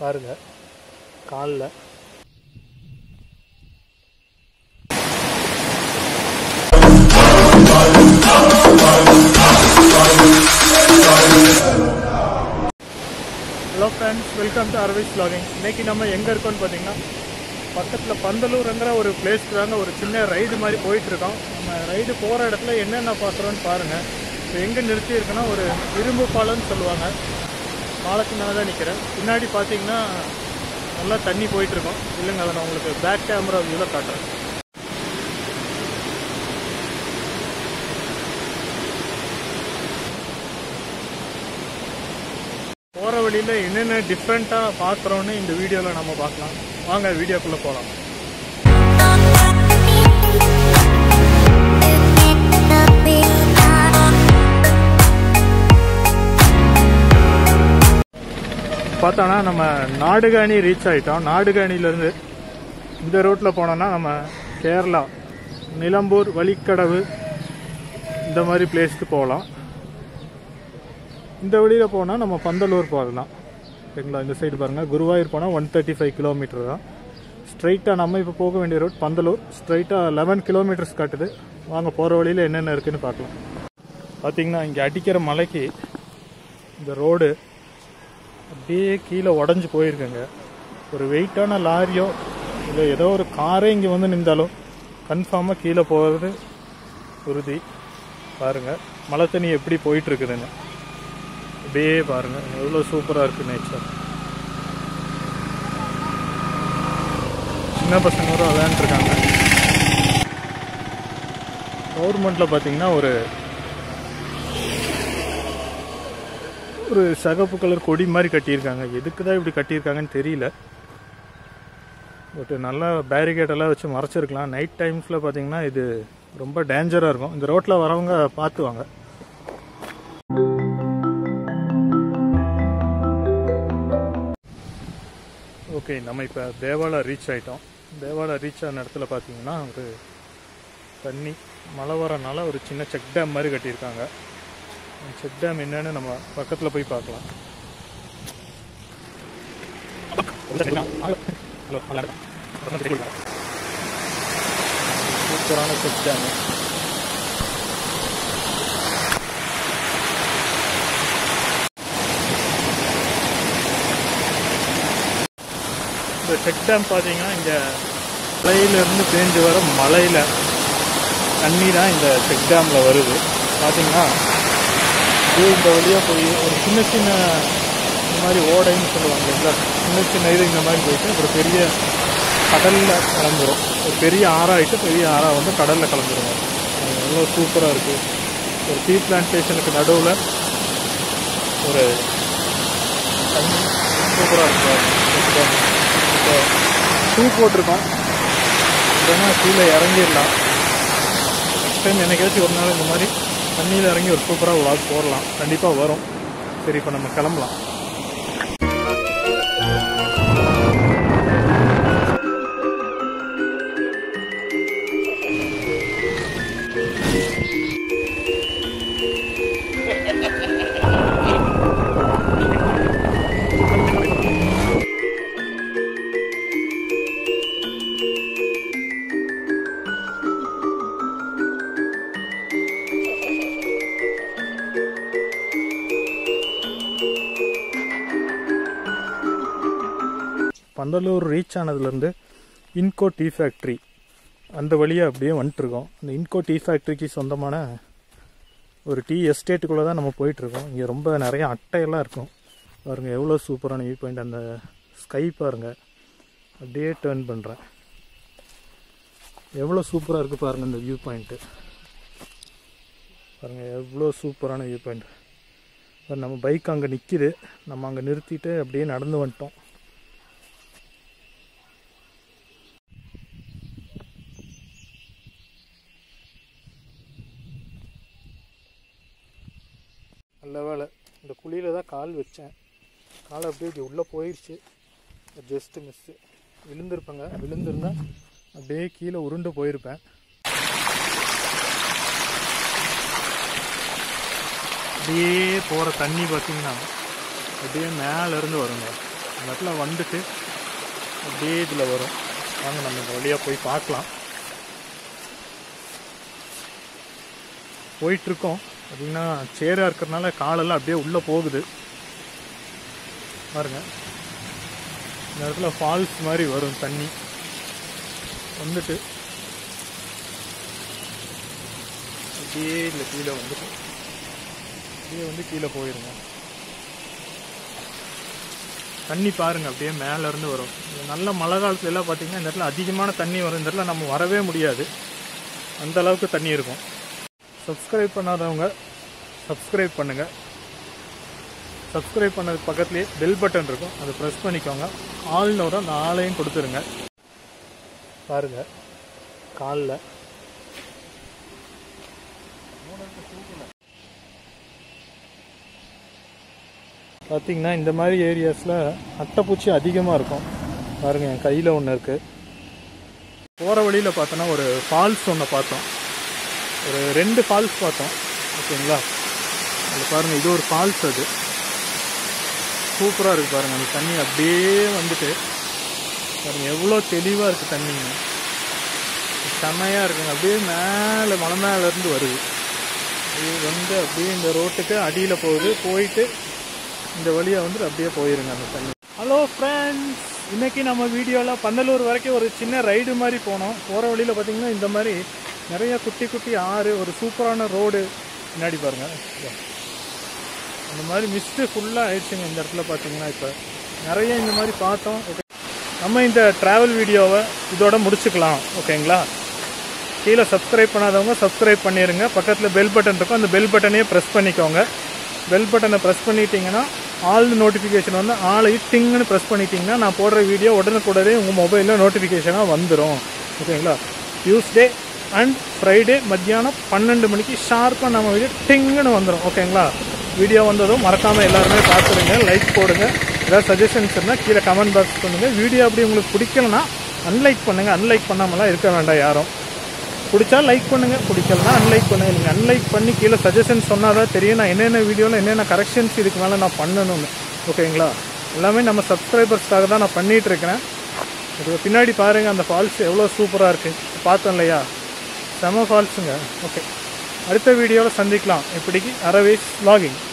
பாருங்கள் காலில் hello friends welcome to அரவிஸ் vlogging இன்னைக்கு நம்ம எங்கே இருக்கோம்னு பார்த்தீங்கன்னா பக்கத்தில் பந்தலூருங்கிற ஒரு பிளேஸ்க்கு தாங்க ஒரு சின்ன ரைடு மாதிரி போயிட்டுருக்கோம் நம்ம ரைடு போகிற இடத்துல என்னென்ன பார்க்குறோன்னு பாருங்கள் இப்போ எங்கே நிறுத்தி இருக்குன்னா ஒரு இரும்பு பாலம்னு சொல்லுவாங்க பாலத்து மேலே தான் நிற்கிறேன் பின்னாடி பார்த்தீங்கன்னா நல்லா தண்ணி போயிட்டுருக்கோம் இல்லைங்க அதை நான் உங்களுக்கு பேக் கேமரா வியூவில் காட்டுறேன் போகிற வழியில் என்னென்ன டிஃப்ரெண்ட்டாக பார்க்குறோன்னு இந்த வீடியோவில் நம்ம பார்க்கலாம் வாங்க வீடியோக்குள்ளே போகலாம் பார்த்தோன்னா நம்ம நாடுகாணி ரீச் ஆகிட்டோம் நாடுகாணிலேருந்து இந்த ரூட்டில் போனோம்னா நம்ம கேரளா நிலம்பூர் வழிக்கடவு இந்த மாதிரி பிளேஸ்க்கு போகலாம் இந்த வழியில் போனால் நம்ம பந்தலூர் போகலாம் ஓகேங்களா இந்த சைடு பாருங்கள் குருவாயூர் போனால் ஒன் தேர்ட்டி ஃபைவ் கிலோமீட்டர் தான் ஸ்ட்ரைட்டாக நம்ம இப்போ போக வேண்டிய ரோட் பந்தலூர் ஸ்ட்ரைட்டாக லெவன் கிலோமீட்டர்ஸ் காட்டுது வாங்க போகிற வழியில் என்னென்ன இருக்குன்னு பார்க்கலாம் பார்த்தீங்கன்னா இங்கே அடிக்கிற மலைக்கு இந்த ரோடு அப்படியே கீழே உடஞ்சி போயிருக்குங்க ஒரு வெயிட்டான லாரியோ இல்லை ஏதோ ஒரு காரே இங்கே வந்து நின்றாலும் கன்ஃபார்மாக கீழே போகிறது உறுதி பாருங்கள் மழை தண்ணி எப்படி போயிட்டுருக்குதுன்னு அப்படியே பாருங்கள் எவ்வளோ சூப்பராக இருக்குது நேச்சர் சின்ன பசங்க கூட விளையாண்டுருக்காங்க கவர்மெண்ட்டில் பார்த்தீங்கன்னா ஒரு ஒரு சகப்பு கலர் கொடி மாதிரி கட்டியிருக்காங்க எதுக்கு தான் இப்படி கட்டியிருக்காங்கன்னு தெரியல பட் நல்லா பேரிகேட் எல்லாம் வச்சு மறைச்சிருக்கலாம் நைட் டைம்ஸில் பார்த்தீங்கன்னா இது ரொம்ப டேஞ்சராக இருக்கும் இந்த ரோட்டில் வரவங்க பார்த்துவாங்க ஓகே நம்ம இப்போ தேவாலா ரீச் ஆகிட்டோம் தேவாலா ரீச் ஆன இடத்துல பார்த்தீங்கன்னா ஒரு தண்ணி மழை வரனால ஒரு சின்ன செக் டேம் மாதிரி கட்டியிருக்காங்க செக் டேம் என்னன்னு நம்ம பக்கத்தில் போய் பார்க்கலாம் சூப்பரான செக் டேம் இந்த செக் டேம் பார்த்தீங்கன்னா இங்கே மலையிலேருந்து பேஞ்சு வர மலையில் தண்ணி தான் இந்த செக் டேமில் வருது பார்த்தீங்கன்னா இது இந்த வழியாக போய் ஒரு சின்ன சின்ன இந்த மாதிரி ஓடைன்னு சொல்லுவாங்க இல்லைங்களா சின்ன சின்ன இது இந்த மாதிரி போயிட்டு ஒரு பெரிய கடலில் கலந்துரும் ஒரு பெரிய ஆறாயிட்டு பெரிய ஆறாக வந்து கடலில் கலந்துருங்க எவ்வளோ சூப்பராக இருக்குது ஒரு டீ பிளான்டேஷனுக்கு நடுவில் ஒரு தண்ணி சூப்பராக இருக்கும் இப்போ ஷூ போட்டிருக்கோம் இல்லைன்னா கீழே இறங்கிடலாம் நெக்ஸ்ட் டைம் என்னைக்காச்சும் ஒரு நாள் இந்த மாதிரி தண்ணியில் இறங்கி ஒரு சூப்பராக விளாக் போடலாம் கண்டிப்பாக வரும் சரி இப்போ நம்ம கிளம்பலாம் பந்தலூர் ரீச் ஆனதுலேருந்து இன்கோ டீ ஃபேக்ட்ரி அந்த வழியாக அப்படியே வந்துட்டுருக்கோம் அந்த இன்கோ டீ ஃபேக்ட்ரிக்கு சொந்தமான ஒரு டீ எஸ்டேட்டுக்குள்ளே தான் நம்ம போயிட்டுருக்கோம் இங்கே ரொம்ப நிறைய அட்டையெல்லாம் இருக்கும் பாருங்கள் எவ்வளோ சூப்பரான வியூ பாயிண்ட் அந்த ஸ்கை பாருங்கள் அப்படியே டேர்ன் பண்ணுறேன் எவ்வளோ சூப்பராக இருக்குது பாருங்கள் இந்த வியூ பாயிண்ட்டு பாருங்கள் எவ்வளோ சூப்பரான வியூ பாயிண்ட் நம்ம பைக் அங்கே நிற்கிது நம்ம அங்கே நிறுத்திட்டு அப்படியே நடந்து வந்துட்டோம் நல்ல வேலை இந்த குழியில் தான் கால் வச்சேன் கால் அப்படியே இப்படி உள்ளே போயிடுச்சு ஜஸ்ட்டு மிஸ்ஸு விழுந்திருப்பேங்க விழுந்திருந்தா அப்படியே கீழே உருண்டு போயிருப்பேன் அப்படியே போகிற தண்ணி பார்த்தீங்கன்னா அப்படியே மேலேருந்து வருங்க இந்த இடத்துல வந்துட்டு அப்படியே இதில் வரும் வாங்க நம்ம இந்த வழியாக போய் பார்க்கலாம் போயிட்டுருக்கோம் அப்படின்னா சேராக இருக்கிறதுனால காலெல்லாம் அப்படியே உள்ளே போகுது பாருங்க இந்த இடத்துல ஃபால்ஸ் மாதிரி வரும் தண்ணி வந்துட்டு அப்படியே இல்லை கீழே வந்துட்டு அப்படியே வந்து கீழே போயிருங்க தண்ணி பாருங்க அப்படியே மேல இருந்து வரும் இந்த நல்ல மழை காலத்துல எல்லாம் பார்த்தீங்கன்னா இந்த இடத்துல அதிகமான தண்ணி வரும் இந்த இடத்துல நம்ம வரவே முடியாது அந்த அளவுக்கு தண்ணி இருக்கும் சப்ஸ்கிரைப் பண்ணாதவங்க சப்ஸ்கிரைப் பண்ணுங்க சப்ஸ்கிரைப் பண்ணது பக்கத்துலேயே பெல் பட்டன் இருக்கும் அதை ப்ரெஸ் பண்ணிக்கோங்க ஆள்னு வரும் அந்த ஆளையும் கொடுத்துருங்க பாருங்க காலில் பார்த்தீங்கன்னா இந்த மாதிரி ஏரியாஸில் அட்டைப்பூச்சி அதிகமாக இருக்கும் பாருங்க என் கையில் ஒன்று இருக்குது போகிற வழியில் பார்த்தோன்னா ஒரு ஃபால்ஸ் ஒன்று பார்த்தோம் ஒரு ரெண்டு ஃபால்ஸ் பார்த்தோம் ஓகேங்களா அது பாருங்கள் இது ஒரு ஃபால்ஸ் அது சூப்பராக இருக்குது பாருங்கள் அந்த தண்ணி அப்படியே வந்துட்டு பாருங்க எவ்வளோ தெளிவாக இருக்குது தண்ணிங்க செமையாக இருக்குங்க அப்படியே மேலே மலை மேல இருந்து வருது இது வந்து அப்படியே இந்த ரோட்டுக்கு அடியில் போகுது போயிட்டு இந்த வழியாக வந்துட்டு அப்படியே போயிருங்க அந்த தண்ணி ஹலோ ஃப்ரெண்ட்ஸ் இன்னைக்கு நம்ம வீடியோவில் பந்தலூர் வரைக்கும் ஒரு சின்ன ரைடு மாதிரி போனோம் போகிற வழியில் பார்த்தீங்கன்னா இந்த மாதிரி நிறைய குட்டி குட்டி ஆறு ஒரு சூப்பரான ரோடு பின்னாடி பாருங்க அந்த மாதிரி மிஸ்ட்டு ஃபுல்லாக ஆயிடுச்சுங்க இந்த இடத்துல பார்த்தீங்கன்னா இப்போ நிறைய இந்த மாதிரி பார்த்தோம் Okay. நம்ம இந்த ட்ராவல் வீடியோவை இதோட முடிச்சுக்கலாம் ஓகேங்களா கீழே சப்ஸ்கிரைப் பண்ணாதவங்க சப்ஸ்கிரைப் பண்ணிடுங்க பக்கத்தில் பெல் பட்டன் இருக்கும் அந்த பெல் பட்டனையே ப்ரெஸ் பண்ணிக்கோங்க பெல் பட்டனை ப்ரெஸ் பண்ணிட்டீங்கன்னா ஆல் நோட்டிஃபிகேஷன் வந்து ஆளை டிங்னு ப்ரெஸ் பண்ணிட்டீங்கன்னா நான் போடுற வீடியோ உடனுக்குடனே உங்கள் மொபைலில் நோட்டிஃபிகேஷனாக வந்துடும் ஓகேங்களா டியூஸ்டே அண்ட் ஃப்ரைடே மத்தியானம் பன்னெண்டு மணிக்கு ஷார்ப்பாக நம்ம வீடியோ டிங்குன்னு வந்துடும் ஓகேங்களா வீடியோ வந்ததும் மறக்காமல் எல்லாருமே பார்த்துருங்க லைக் போடுங்க ஏதாவது சஜஷன்ஸ் இருந்தால் கீழே கமெண்ட் பாக்ஸ் பண்ணுங்கள் வீடியோ அப்படி உங்களுக்கு பிடிக்கலனா அன்லைக் பண்ணுங்கள் அன்லைக் பண்ணாமலாம் இருக்க வேண்டாம் யாரும் பிடிச்சா லைக் பண்ணுங்க பிடிக்கலனா அன்லைக் பண்ணுங்க நீங்க அன்லைக் பண்ணி கீழே சஜஷன் சொன்னாதான் தெரியும் நான் என்னென்ன வீடியோவில் என்னென்ன கரெக்ஷன்ஸ் இதுக்கு மேலே நான் பண்ணணும்னு ஓகேங்களா எல்லாமே நம்ம சப்ஸ்கிரைபர்ஸ்க்காக தான் நான் பண்ணிட்டு இருக்கிறேன் இது பின்னாடி பாருங்க அந்த ஃபால்ஸ் எவ்வளோ சூப்பராக இருக்கு பார்த்தோம் இல்லையா செம ஃபால்ஸுங்க ஓகே அடுத்த வீடியோவில் சந்திக்கலாம் இப்படிக்கு அரவேஸ் லாகிங்